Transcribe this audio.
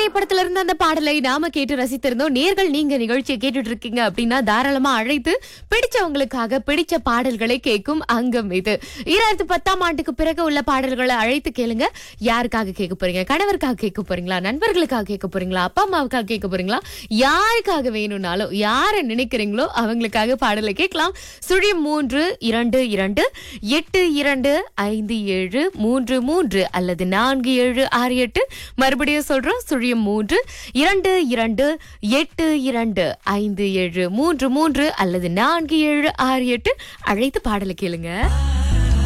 திரைப்படத்துல இருந்து அந்த பாடலை நாம கேட்டு ரசித்திருந்தோம் நேர்கள் நீங்க நிகழ்ச்சியை கேட்டுட்டு இருக்கீங்க அப்படின்னா தாராளமா அழைத்து பிடிச்சவங்களுக்காக பிடிச்ச பாடல்களை கேட்கும் அங்கம் இது ஈராயிரத்தி பத்தாம் ஆண்டுக்கு பிறகு உள்ள பாடல்களை அழைத்து கேளுங்க யாருக்காக கேட்க போறீங்க கணவருக்காக கேட்க போறீங்களா நண்பர்களுக்காக கேட்க போறீங்களா அப்பா அம்மாவுக்காக கேட்க போறீங்களா யாருக்காக வேணும்னாலும் யாரை நினைக்கிறீங்களோ அவங்களுக்காக பாடலை கேட்கலாம் சுழி மூன்று இரண்டு இரண்டு எட்டு இரண்டு ஐந்து ஏழு மூன்று மூன்று அல்லது நான்கு ஏழு ஆறு எட்டு மறுபடியும் சொல்றோம் சுழியம் மூன்று இரண்டு இரண்டு எட்டு இரண்டு ஐந்து ஏழு மூன்று மூன்று அல்லது நான்கு ஏழு ஆறு எட்டு அழைத்து பாடலை கேளுங்க